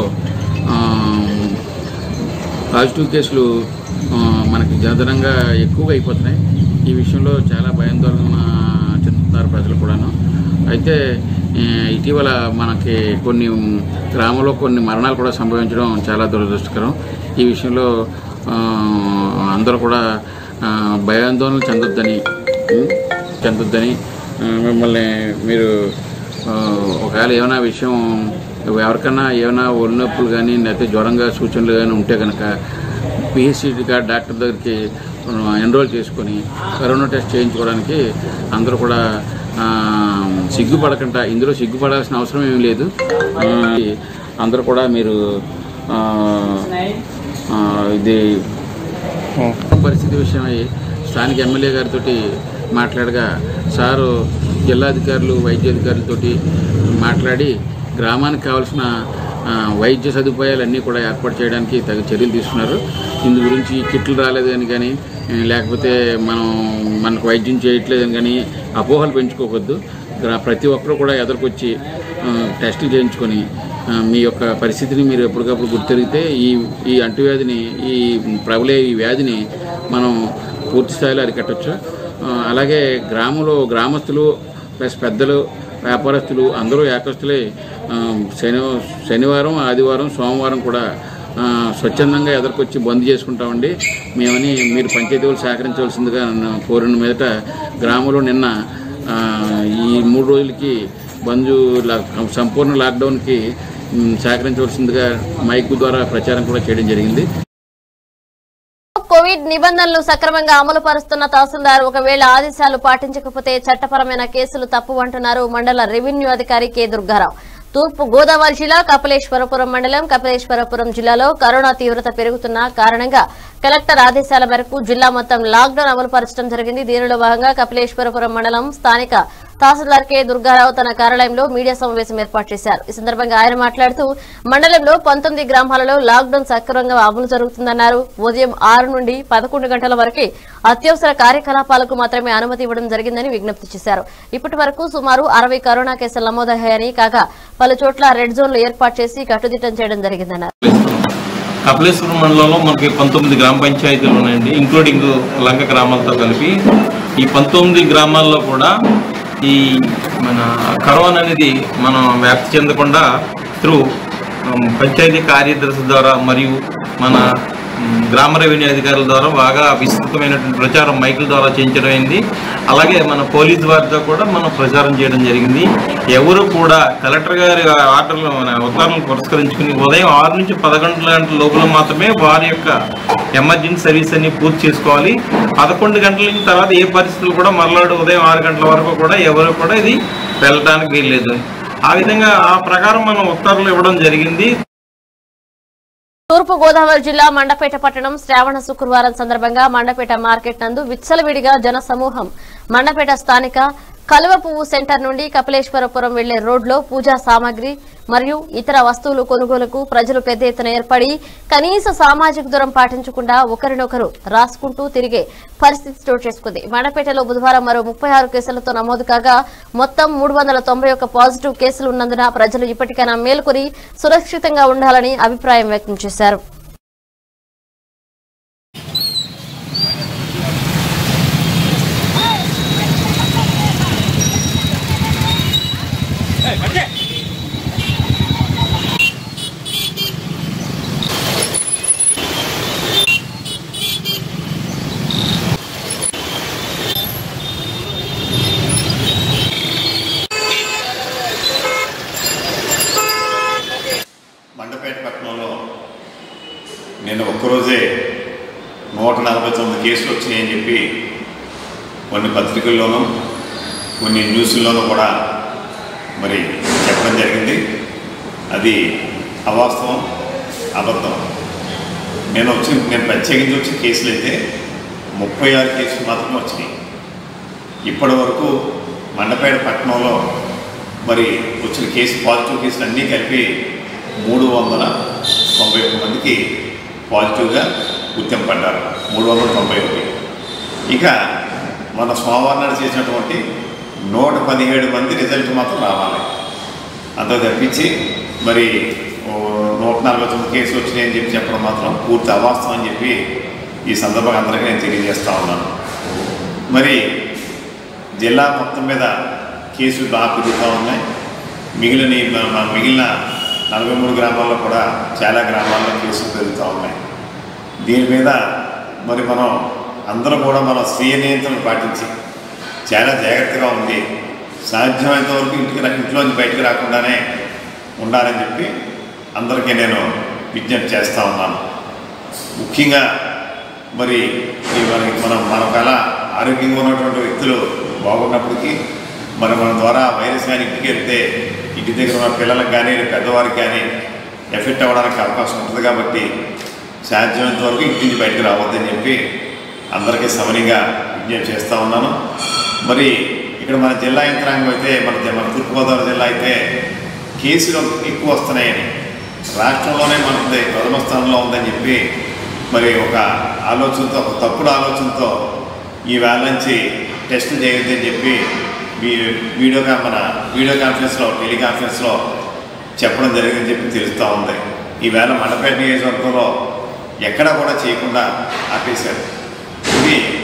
Speaker 13: పాజిటివ్ కేసులు ఆ, మనకి జనదనంగా ఎక్కువగా అయిపోతున్నాయి ఈ విషయంలో చాలా భయాందోళన చెందుతున్నారు ప్రజలు కూడాను అయితే ఆ, ఇటీవల మనకి కొన్ని గ్రామంలో కొన్ని మరణాలు కూడా సంభవించడం చాలా దురదృష్టకరం ఈ విషయంలో ఆ, అందరూ కూడా ఆ, భయాందోళన చెందొద్దని ఉం, చెందొద్దని ఆ, మిమ్మల్ని మీరు ఆ, ఒకవేళ ఏమైనా విషయం ఎవరికైనా ఏమైనా ఒళ్ళు నొప్పులు కానీ లేకపోతే జ్వరంగా సూచనలు కానీ ఉంటే కనుక పిహెచ్సి డాక్టర్ దగ్గరికి ఎన్రోల్ చేసుకొని కరోనా టెస్ట్ చేయించుకోవడానికి అందరూ కూడా ఆ, సిగ్గుపడకుండా ఇందులో సిగ్గుపడాల్సిన అవసరం ఏమీ లేదు ఆ, అందరూ కూడా మీరు ఆ, ఆ, ఇది పరిస్థితి విషయమై స్థానిక ఎమ్మెల్యే గారితో మాట్లాడగా సారు జిల్లాధికారులు వైద్యాధికారులతో మాట్లాడి గ్రామానికి కావాల్సిన ఆ, వైద్య సదుపాయాలన్నీ కూడా ఏర్పాటు చేయడానికి తగు చర్యలు తీసుకున్నారు ఇందు గురించి కిట్లు రాలేదని కానీ ఆ, లేకపోతే మనం మనకు వైద్యం చేయట్లేదని కానీ అపోహలు పెంచుకోవద్దు గ్రా- ప్రతి ఒక్కరూ కూడా ఎదురుకొచ్చి ఆ, టెస్టులు చేయించుకొని ఆ, మీ యొక్క పరిస్థితిని మీరు ఎప్పటికప్పుడు గుర్తెరిగితే ఈ ఈ అంటువ్యాధిని ఈ ప్రబలే ఈ వ్యాధిని మనం పూర్తి స్థాయిలో అరికట్టచ్చు ఆ, అలాగే గ్రామంలో గ్రామస్తులు ప్లస్ పెద్దలు వ్యాపారస్తులు అందరూ ఏకస్తులై ఆ, శని శనివారం ఆదివారం సోమవారం కూడా ఆ, స్వచ్ఛందంగా ఎదుర్కొచ్చి బంద్ చేసుకుంటామండి మేమని మీరు పంచాయతీ వాళ్ళు సహకరించవలసిందిగా నన్ను కోరిన మీదట గ్రామంలో నిన్న ఆ, ఈ మూడు రోజులకి బంద్ లా- సంపూర్ణ లాక్డౌన్కి మ్, సహకరించవలసిందిగా మైక్ ద్వారా ప్రచారం కూడా చేయడం జరిగింది
Speaker 1: కోవిడ్ నిబంధనలు సక్రమంగా అమలు పరుస్తున్న తహసీల్దార్ ఒకవేళ ఆదేశాలు పాటించకపోతే చట్టపరమైన కేసులు తప్పు అంటున్నారు మండల రెవెన్యూ అధికారి కె దుర్గారావు తూర్పు గోదావరి జిల్లా కపిలేశ్వరపురం మండలం కపిలేశ్వరపురం జిల్లాలో కరోనా తీవ్రత పెరుగుతున్న కారణంగా కలెక్టర్ ఆదేశాల మేరకు జిల్లా మొత్తం లాక్డౌన్ అమలు పరచడం జరిగింది దీనిలో భాగంగా కపిలేశ్వరపురం మండలం స్థానిక తహసీల్దార్ కె దుర్గారావు తన కార్యాలయంలో మీడియా సమావేశం ఏర్పాటు చేశారు ఈ సందర్భంగా ఆయన మాట్లాడుతూ మండలంలో పంతొమ్మిది గ్రామాలలో లాక్డౌన్ సక్రమంగా అమలు జరుగుతుందన్నారు ఉదయం ఆరు నుండి పదకొండు గంటల వరకే అత్యవసర కార్యకలాపాలకు మాత్రమే అనుమతి ఇవ్వడం జరిగిందని విజ్ఞప్తి చేశారు ఇప్పటి వరకు సుమారు అరవై కరోనా కేసులు నమోదయ్యాయని కాగా పలు చోట్ల రెడ్ జోన్లు ఏర్పాటు చేసి కట్టుదిట్టం చేయడం జరిగిందన్నారు
Speaker 14: కపిలేశ్వరం మండలంలో మనకి పంతొమ్మిది గ్రామ పంచాయతీలు ఉన్నాయండి ఇంక్లూడింగ్ లంక గ్రామాలతో కలిపి ఈ పంతొమ్మిది గ్రామాల్లో కూడా ఈ మన కరోనా అనేది మనం వ్యాప్తి చెందకుండా త్రూ పంచాయతీ కార్యదర్శి ద్వారా మరియు మన ఉమ్, గ్రామ రెవెన్యూ అధికారుల ద్వారా బాగా విస్తృతమైనటువంటి ప్రచారం మైకుల ద్వారా చేయించడం అయింది అలాగే మన పోలీస్ వారితో కూడా మనం ప్రచారం చేయడం జరిగింది ఎవరు కూడా కలెక్టర్ గారి ఆర్డర్లు మన ఉత్తర్వులను పురస్కరించుకుని ఉదయం ఆరు నుంచి పదకొండు గంటల లోపల మాత్రమే వారి యొక్క ఎమర్జెన్సీ సర్వీస్ అన్ని పూర్తి చేసుకోవాలి పదకొండు గంటల నుంచి తర్వాత ఏ పరిస్థితులు కూడా మరలాడు ఉదయం ఆరు గంటల వరకు కూడా ఎవరు కూడా ఇది వెళ్ళడానికి వీల్లేదు ఆ విధంగా ఆ ప్రకారం మనం ఉత్తర్వులు ఇవ్వడం జరిగింది
Speaker 1: తూర్పు గోదావరి జిల్లా మండపేట పట్టణం శ్రావణ శుక్రవారం సందర్భంగా మండపేట మార్కెట్ నందు విచ్చలవిడిగా జన సమూహం మండపేట స్థానిక కలువ పువ్వు సెంటర్ నుండి కపిలేశ్వరపురం వెళ్లే రోడ్లో పూజా సామాగ్రి మరియు ఇతర వస్తువులు కొనుగోలుకు ప్రజలు పెద్ద ఎత్తున ఏర్పడి కనీస సామాజిక దూరం పాటించకుండా ఒకరినొకరు రాసుకుంటూ తిరిగే పరిస్థితి చోటు చేసుకుంది మండపేటలో బుధవారం మరో ముప్పై ఆరు కేసులతో నమోదు కాగా మొత్తం మూడు వందల తొంభై ఒక్క పాజిటివ్ కేసులు ఉన్నందున ప్రజలు ఇప్పటికైనా మేల్కొని సురక్షితంగా ఉండాలని అభిప్రాయం వ్యక్తం చేశారు
Speaker 15: మండపేట పట్టణంలో నేను ఒక్కరోజే నూట నలభై తొమ్మిది కేసులు వచ్చినాయని చెప్పి కొన్ని పత్రికల్లోనూ కొన్ని న్యూస్ల్లోనూ కూడా మరి చెప్పడం జరిగింది అది అవాస్తవం అబద్ధం నేను వచ్చి నేను ప్రత్యేకించి వచ్చిన కేసులు అయితే ముప్పై ఆరు కేసులు మాత్రమే వచ్చినాయి ఇప్పటి వరకు మండపేట పట్టణంలో మరి వచ్చిన కేసు పాజిటివ్ కేసులు అన్నీ కలిపి మూడు వందల తొంభై ఒక్క మందికి పాజిటివ్గా గుర్తింపడ్డారు మూడు వందల తొంభై ఒకటి ఇక మన సోమవారం నాడు చేసినటువంటి నూట పదిహేడు మంది రిజల్ట్ మాత్రం రావాలి అంత తప్పించి మరి ఓ నూట నలభై తొమ్మిది కేసులు వచ్చినాయని చెప్పి చెప్పడం మాత్రం పూర్తి అవాస్తవం అని చెప్పి ఈ సందర్భంగా అందరికీ నేను తెలియజేస్తా ఉన్నాను మరి జిల్లా మొత్తం మీద కేసులు బాగా పెరుగుతూ ఉన్నాయి మిగిలిన ఈ మన- మన మిగిలిన నలభై మూడు గ్రామాల్లో కూడా చాలా గ్రామాల్లో కేసులు పెరుగుతూ ఉన్నాయి దీని మీద మరి మనం అందరం కూడా మన స్వీయ నియంత్రణ పాటించి చాలా జాగ్రత్తగా ఉంది సాధ్యమైనంత వరకు ఇంటికి రా- ఇంట్లోంచి బయటకు రాకుండానే ఉండాలని చెప్పి అందరికీ నేను విజ్ఞప్తి చేస్తూ ఉన్నాను ముఖ్యంగా మరి ఈ మనకి మనం మనం ఎలా ఆరోగ్యంగా ఉన్నటువంటి వ్యక్తులు బాగున్నప్పటికీ మరి మన ద్వారా వైరస్ కానీ ఇంటికి వెళ్తే ఇంటి దగ్గర ఉన్న పిల్లలకు కానీ పెద్దవారికి కానీ ఎఫెక్ట్ అవ్వడానికి అవకాశం ఉంటుంది కాబట్టి సాధ్యమైనంత వరకు ఇంటి నుంచి బయటకు రావద్దని చెప్పి అందరికీ సమనీయంగా విజ్ఞప్తి చేస్తూ ఉన్నాను మరి ఇక్కడ మన జిల్లా యంత్రాంగం అయితే మన జ- మన తూర్పుగోదావరి జిల్లా అయితే కేసులు ఎక్కువ వస్తున్నాయని రాష్ట్రంలోనే మనది ప్రథమ స్థానంలో ఉందని చెప్పి మరి ఒక ఆలోచనతో ఒక తప్పుడు ఆలోచనతో ఈ వేళ నుంచి టెస్టులు చేయొద్దని చెప్పి వీ- వీడియో కా మన వీడియో కాన్ఫరెన్స్లో టెలికాన్ఫరెన్స్లో చెప్పడం జరిగిందని చెప్పి తెలుస్తూ ఉంది ఈవేళ మండపేట నియోజకవర్గంలో ఎక్కడా కూడా చేయకుండా ఆపేశారు ఇది గడిచిన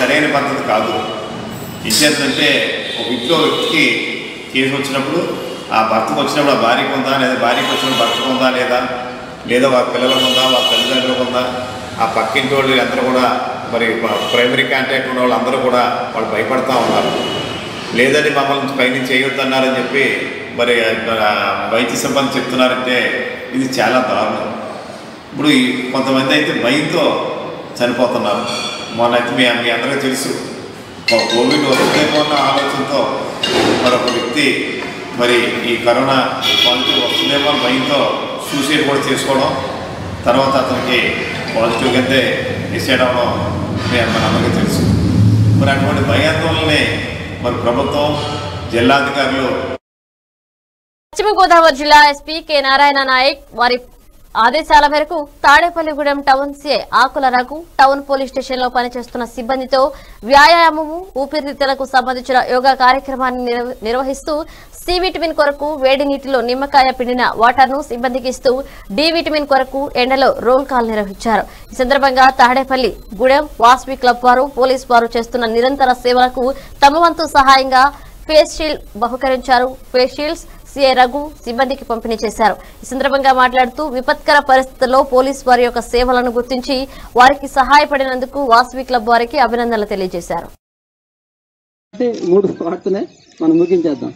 Speaker 15: సరైన పద్ధతి కాదు ఇచ్చేదంటే ఒక ఇంట్లో వ్యక్తికి కేసు వచ్చినప్పుడు ఆ భర్తకు వచ్చినప్పుడు ఆ భార్యకు ఉందా లేదా భార్యకు వచ్చినప్పుడు భర్తకు ఉందా లేదా లేదా వాళ్ళ పిల్లలకు ఉందా వాళ్ళ తల్లిదండ్రులకు ఉందా ఆ పక్కింటి వాళ్ళు అందరూ కూడా మరి ప్రైమరీ కాంటాక్ట్ ఉన్న వాళ్ళు అందరూ కూడా వాళ్ళు భయపడతా ఉన్నారు లేదంటే మమ్మల్ని పైనుంచి చేయొద్దన్నారని చెప్పి మరి ఆ, వైద్య సిబ్బంది చెప్తున్నారంటే ఇది చాలా దారుణం ఇప్పుడు ఈ కొంతమంది అయితే భయంతో చనిపోతున్నారు మొన్న అయితే మీ మీ అందరికీ తెలుసు ఒక కోవిడ్ వస్తుందేమో అన్న ఆలోచనతో మరొక వ్యక్తి మరి ఈ కరోనా పాజిటివ్ వస్తుందేమో అని భయంతో సూసైడ్ కూడా చేసుకోవడం తర్వాత అతనికి పాజిటివ్ కిందే డిసైడ్ అవ్వడం మీ- మనందరికీ తెలుసు మరి అటువంటి భయాందోళనని మరి ప్రభుత్వం జిల్లాధికారులు
Speaker 1: పశ్చిమ గోదావరి జిల్లా ఎస్పీ కె నారాయణ నాయక్ వారి ఆదేశాల మేరకు Tadepalligudem town CI Akula Raghu town police station లో పనిచేస్తున్న సిబ్బందితో వ్యాయామము ఊపిరితిత్తులకు సంబంధించిన యోగా కార్యక్రమాన్ని నిర్వ- నిర్వహిస్తూ సి విటమిన్ కొరకు వేడి నీటిలో నిమ్మకాయ పిండిన వాటర్ ను సిబ్బందికి ఇస్తూ డి విటమిన్ కొరకు ఎండలో రోల్ కాల్ నిర్వహించారు ఈ సందర్భంగా తాడేపల్లి గూడెం వాస్వి క్లబ్ వారు పోలీస్ వారు చేస్తున్న నిరంతర సేవలకు తమ వంతు సహాయంగా ఫేస్ షీల్డ్ బహుకరించారు ఫేస్ షీల్డ్స్ సిఐ రఘు సిబ్బందికి పంపిణీ చేశారు ఈ సందర్భంగా మాట్లాడుతూ విపత్కర పరిస్థితుల్లో పోలీస్ వారి యొక్క సేవలను గుర్తించి వారికి సహాయపడినందుకు వాసవి క్లబ్ వారికి అభినందనలు తెలియజేశారు
Speaker 2: అంటే మూడు వాడుతున్నాయి మనం ముగించేద్దాం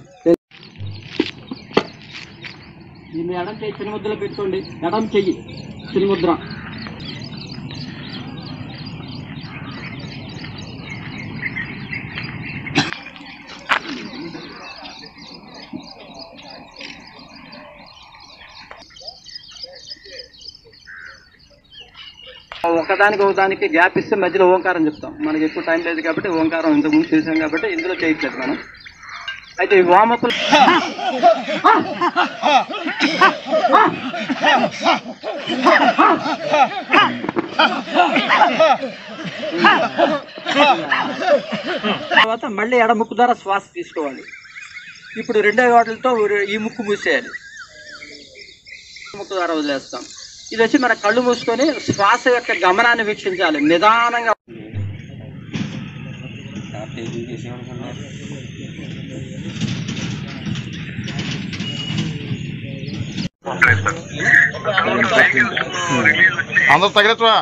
Speaker 2: దీన్ని ఎడం చెయ్యి చిన్న ముద్రలో పెట్టుకోండి ఎడం చెయ్యి చిన్న ముద్ర ఒకదానికి ఒకదానికి గ్యాప్ ఇస్తే మధ్యలో ఓంకారం చెప్తాం మనకి ఎక్కువ టైం లేదు కాబట్టి ఓంకారం ఇంతకుముందు చేసాం కాబట్టి ఇందులో చేయట్లేదు మనం అయితే ఈ వామకులు తర్వాత మళ్ళీ ఎడ ముక్కు ద్వారా శ్వాస తీసుకోవాలి ఇప్పుడు రెండో వాటిలతో ఈ ముక్కు మూసేయాలి ముక్కు ద్వారా వదిలేస్తాం ఇది వచ్చి మన కళ్ళు మూసుకొని శ్వాస యొక్క గమనాన్ని వీక్షించాలి నిదానంగా
Speaker 16: అందరూ తగిలట్రా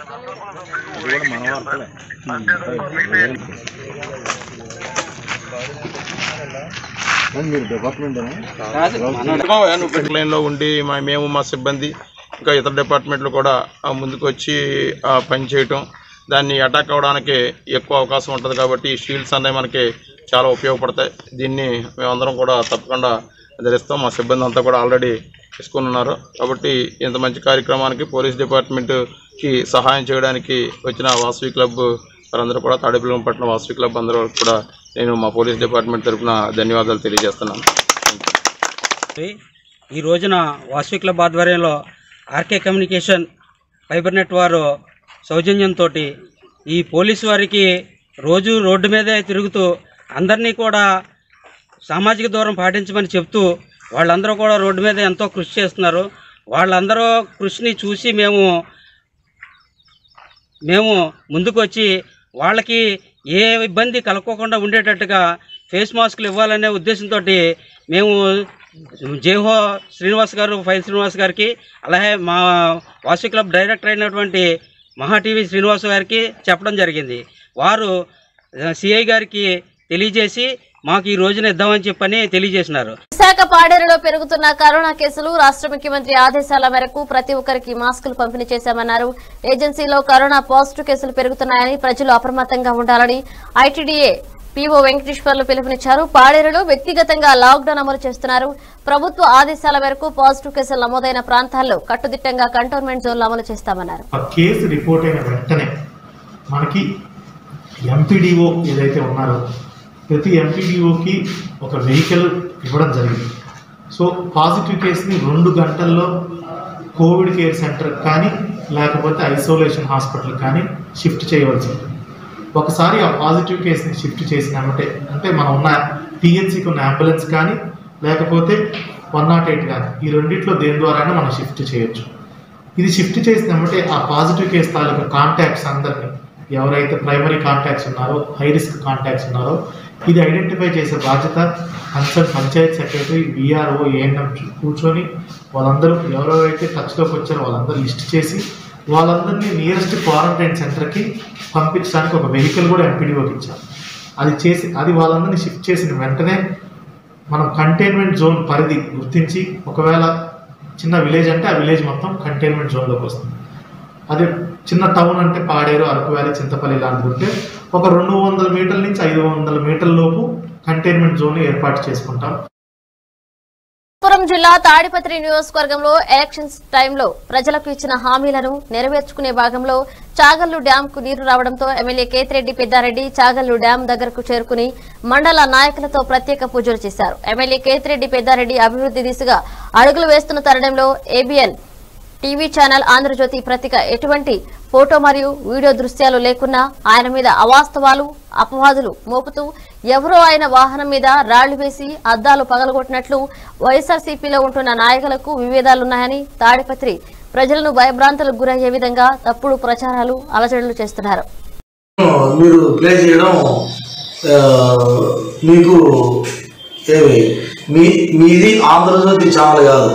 Speaker 10: మీరు డిపార్ట్మెంట్
Speaker 5: లైన్ లో ఉండి మా- మేము మా సిబ్బంది ఇంకా ఇతర డిపార్ట్మెంట్లు కూడా ఆ, ముందుకు వచ్చి ఆ, పని చేయటం దాన్ని అటాక్ అవ్వడానికి ఎక్కువ అవకాశం ఉంటుంది కాబట్టి ఈ షీల్డ్స్ అనేవి మనకి చాలా ఉపయోగపడతాయి దీన్ని మేమందరం కూడా తప్పకుండా ధరిస్తాం మా సిబ్బంది అంతా కూడా ఆల్రెడీ తీసుకుని ఉన్నారు కాబట్టి ఇంత మంచి కార్యక్రమానికి పోలీస్ డిపార్ట్మెంట్కి సహాయం చేయడానికి వచ్చిన వాసవి క్లబ్ వారందరూ కూడా తాడేపల్లి పట్టణ వాసవి క్లబ్ అందరూ కూడా నేను మా పోలీస్ డిపార్ట్మెంట్ తరఫున ధన్యవాదాలు తెలియజేస్తున్నాను
Speaker 17: ఈ రోజున వాసవి క్లబ్ ఆధ్వర్యంలో ఆర్కే కమ్యూనికేషన్ ఫైబర్ నెట్ వారు సౌజన్యంతో ఈ పోలీసు వారికి రోజు రోడ్డు మీదే తిరుగుతూ అందరినీ కూడా సామాజిక దూరం పాటించమని చెప్తూ వాళ్ళందరూ కూడా రోడ్డు మీద ఎంతో కృషి చేస్తున్నారు వాళ్ళందరూ కృషిని చూసి మేము మేము ముందుకు వచ్చి వాళ్ళకి ఏ ఇబ్బంది కలగకుండా ఉండేటట్టుగా ఫేస్ మాస్కులు ఇవ్వాలనే ఉద్దేశంతో మేము జేహో శ్రీనివాస్ గారు ఫైల్ శ్రీనివాస్ గారికి అలాగే మా వాసు క్లబ్ డైరెక్టర్ అయినటువంటి మహా టీవీ శ్రీనివాస్ గారికి చెప్పడం జరిగింది వారు సిఐ గారికి తెలియజేసి మాకు ఈ రోజున ఇద్దామని చెప్పని తెలియజేసినారు
Speaker 1: విశాఖ పాడేరులో పెరుగుతున్న కరోనా కేసులు రాష్ట్ర ముఖ్యమంత్రి ఆదేశాల మేరకు ప్రతి ఒక్కరికి మాస్కులు పంపిణీ చేశామన్నారు ఏజెన్సీలో కరోనా పాజిటివ్ కేసులు పెరుగుతున్నాయని ప్రజలు అప్రమత్తంగా ఉండాలని ఐటీడీఏ పీఓ వెంకటేశ్వర్లు పిలుపునిచ్చారు పాడేరులో వ్యక్తిగతంగా లాక్డౌన్ అమలు చేస్తున్నారు ప్రభుత్వ ఆదేశాల మేరకు పాజిటివ్ కేసులు నమోదైన ప్రాంతాల్లో కట్టుదిట్టంగా కంటోన్మెంట్ జోన్లు అమలు చేస్తామన్నారు
Speaker 18: ఆ కేసు రిపోర్ట్ అయిన వెంటనే మనకి ఎంపీడీఓ ఏదైతే ఉన్నారో ప్రతి ఎంపీడీఓకి ఒక వెహికల్ ఇవ్వడం జరిగింది సో పాజిటివ్ కేసుని రెండు గంటల్లో కోవిడ్ కేర్ సెంటర్ కానీ లేకపోతే ఐసోలేషన్ హాస్పిటల్ కానీ షిఫ్ట్ చేయవలసి ఉంటుంది ఒకసారి ఆ పాజిటివ్ కేసుని షిఫ్ట్ చేసినామంటే అంటే మనం ఉన్న పిహెచ్సికి ఉన్న అంబులెన్స్ కానీ లేకపోతే వన్ నాట్ ఎయిట్ కానీ ఈ రెండిట్లో దేని ద్వారానే మనం షిఫ్ట్ చేయొచ్చు ఇది షిఫ్ట్ చేసినామంటే ఆ పాజిటివ్ కేసు తాలూకా కాంటాక్ట్స్ అందరినీ ఎవరైతే ప్రైమరీ కాంటాక్ట్స్ ఉన్నారో హై రిస్క్ కాంటాక్ట్స్ ఉన్నారో ఇది ఐడెంటిఫై చేసే బాధ్యత concern panchayat secretary VRO ANM కూర్చొని వాళ్ళందరూ ఎవరెవరైతే టచ్లోకి వచ్చారో వాళ్ళందరూ లిస్ట్ చేసి వాళ్ళందరినీ నియరెస్ట్ క్వారంటైన్ సెంటర్కి పంపించడానికి ఒక వెహికల్ కూడా ఎంపీడీఓకి ఇచ్చాం అది చేసి అది వాళ్ళందరినీ షిఫ్ట్ చేసిన వెంటనే మనం కంటైన్మెంట్ జోన్ పరిధి గుర్తించి ఒకవేళ చిన్న విలేజ్ అంటే ఆ విలేజ్ మొత్తం కంటైన్మెంట్ జోన్లోకి వస్తుంది అదే చిన్న టౌన్ అంటే పాడేరు అరకు వ్యాలీ చింతపల్లి ఇలాంటిది ఉంటే ఒక రెండు వందల మీటర్ల నుంచి ఐదు వందల మీటర్ల లోపు కంటైన్మెంట్ జోన్ ఏర్పాటు చేసుకుంటాం
Speaker 1: పురం జిల్లా తాడిపత్రి నియోజకవర్గంలో ఎలక్షన్స్ టైంలో ప్రజలకు ఇచ్చిన హామీలను నెరవేర్చుకునే భాగంలో చాగల్లు డ్యాం కు నీరు రావడంతో ఎమ్మెల్యే కేతిరెడ్డి పెద్దారెడ్డి చాగల్లు డ్యాం దగ్గరకు చేరుకుని మండల నాయకులతో ప్రత్యేక పూజలు చేశారు ఎమ్మెల్యే కేతిరెడ్డి పెద్దారెడ్డి అభివృద్ధి దిశగా అడుగులు వేస్తున్న తరుణంలో ఏబిఎన్ టీవీ ఛానల్ ఆంధ్రజ్యోతి పత్రిక ఎటువంటి ఫోటో మరియు వీడియో దృశ్యాలు లేకున్నా ఆయన మీద అవాస్తవాలు అపవాదులు మోపుతూ ఎవరో ఆయన వాహనం మీద రాళ్లు వేసి అద్దాలు పగలగొట్టినట్లు వైఎస్ఆర్సీపీలో ఉంటున్న నాయకులకు విభేదాలున్నాయని తాడిపత్రి ప్రజలను భయభ్రాంతులకు గురయ్యే విధంగా తప్పుడు ప్రచారాలు అలజడులు చేస్తున్నారు
Speaker 16: మీరు ప్లే చేయడం ఆ, మీకు ఏమి మీ మీది ఆంధ్రజ్యోతి ఛానల్ కాదు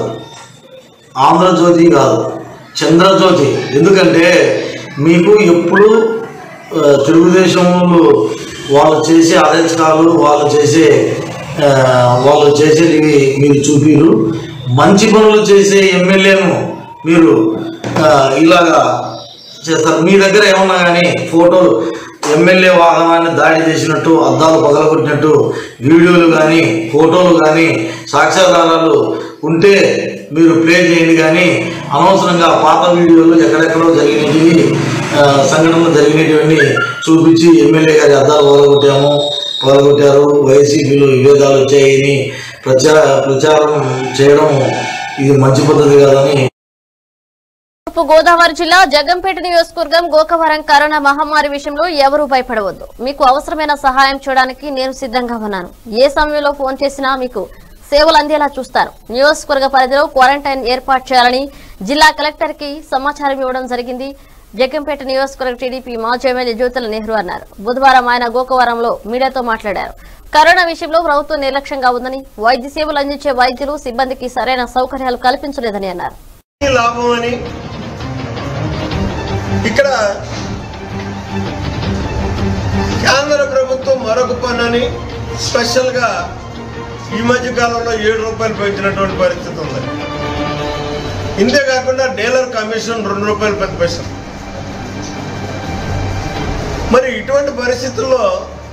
Speaker 16: ఆంధ్రజ్యోతి కాదు చంద్రజ్యోతి ఎందుకంటే మీకు ఎప్పుడు ఆ, తెలుగుదేశంలో వాళ్ళు చేసే అరెస్టాలు వాళ్ళు చేసే ఆ, వాళ్ళు చేసేది మీరు చూపిరు మంచి పనులు చేసే ఎమ్మెల్యేను మీరు ఆ, ఇలాగా చేస్తారు మీ దగ్గర ఏమన్నా కానీ ఫోటోలు ఎమ్మెల్యే వాహనాన్ని దాడి చేసినట్టు అద్దాలు పగలగొట్టినట్టు వీడియోలు కానీ ఫోటోలు కానీ సాక్ష్యాధారాలు ఉంటే మీరు ప్లే చేయండి కానీ అనవసరంగా పాత వీడియోలు ఎక్కడెక్కడో జరిగినవి ఆ, సంఘటనలు జరిగినటువంటి చూపించి ఎమ్మెల్యే గారి అద్దాలు పగలగొట్టాము పగలగొట్టారు వైసీపీలో విభేదాలు వచ్చాయని ప్రచార ప్రచారం చేయడం ఇది మంచి పద్ధతి కాదని
Speaker 1: తూర్పు గోదావరి జిల్లా జగంపేట నియోజకవర్గం గోకవరం కరోనా మహమ్మారి విషయంలో ఎవరూ భయపడవద్దు మీకు అవసరమైన సహాయం చేయడానికి నేను సిద్ధంగా ఉన్నాను ఏ సమయంలో ఫోన్ చేసినా మీకు సేవలు అందేలా చూస్తాను నియోజకవర్గ పరిధిలో క్వారంటైన్ ఏర్పాటు చేయాలని జిల్లా కలెక్టర్ కి సమాచారం ఇవ్వడం జరిగింది జగంపేట నియోజకవర్గ టీడీపీ మాజీ ఎమ్మెల్యే జ్యోతుల నెహ్రూ అన్నారు బుధవారం ఆయన గోకవరంలో మీడియాతో మాట్లాడారు కరోనా విషయంలో ప్రభుత్వం నిర్లక్ష్యంగా ఉందని వైద్య సేవలు అందించే వైద్యులు సిబ్బందికి సరైన సౌకర్యాలు కల్పించలేదని అన్నారు
Speaker 19: లాభం అని ఇక్కడ కేంద్ర ప్రభుత్వం మరొక పని స్పెషల్గా ఈ మధ్య కాలంలో ఏడు రూపాయలు పెంచినటువంటి పరిస్థితి ఉంది ఇంతే కాకుండా డీలర్ కమిషన్ రెండు రూపాయలు పది పైసలు మరి ఇటువంటి పరిస్థితుల్లో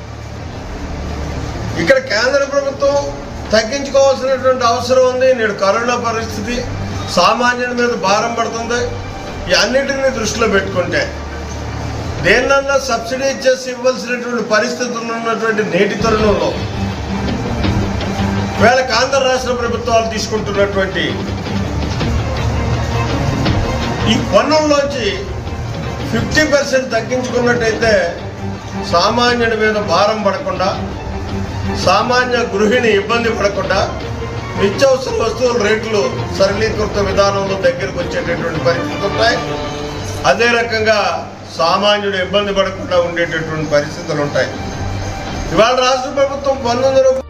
Speaker 19: ఇక్కడ కేంద్ర ప్రభుత్వం తగ్గించుకోవాల్సినటువంటి అవసరం ఉంది నేడు కరోనా పరిస్థితి సామాన్యుల మీద భారం పడుతుంది ఈ అన్నిటిని దృష్టిలో పెట్టుకుంటే దేన్నన్నా సబ్సిడీ ఇచ్చేసి ఇవ్వాల్సినటువంటి పరిస్థితులు ఉన్నటువంటి నేటి తరుణంలో వేళ ఆంధ్ర రాష్ట్ర ప్రభుత్వాలు తీసుకుంటున్నటువంటి ఈ పన్నుల్లోంచి ఫిఫ్టీ పర్సెంట్ తగ్గించుకున్నట్టయితే సామాన్యుడి మీద భారం పడకుండా సామాన్య గృహిణి ఇబ్బంది పడకుండా నిత్యావసర వస్తువుల రేట్లు సరళీకృత విధానంలో దగ్గరకు వచ్చేటటువంటి పరిస్థితులు ఉంటాయి అదే రకంగా సామాన్యుడు ఇబ్బంది పడకుండా ఉండేటటువంటి పరిస్థితులు ఉంటాయి ఇవాళ రాష్ట్ర ప్రభుత్వం పంతొమ్మిది రూపాయలు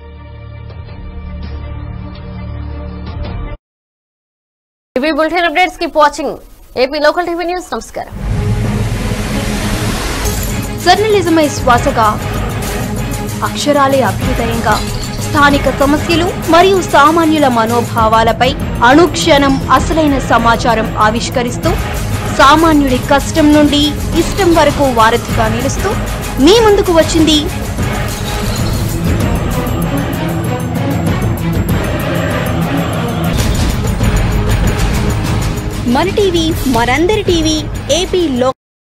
Speaker 1: ఇవి bulletin updates keep watching AP local TV news నమస్కారం
Speaker 20: జర్నలిజమే శ్వాసగా అక్షరాలే అభ్యుదయంగా స్థానిక సమస్యలు మరియు సామాన్యుల మనోభావాలపై అనుక్షణం అసలైన సమాచారం ఆవిష్కరిస్తూ సామాన్యుడి కష్టం నుండి ఇష్టం వరకు వారధిగా నిలుస్తూ మీ ముందుకు వచ్చింది మన టీవీ మనందరి టీవీ ఏపీ లో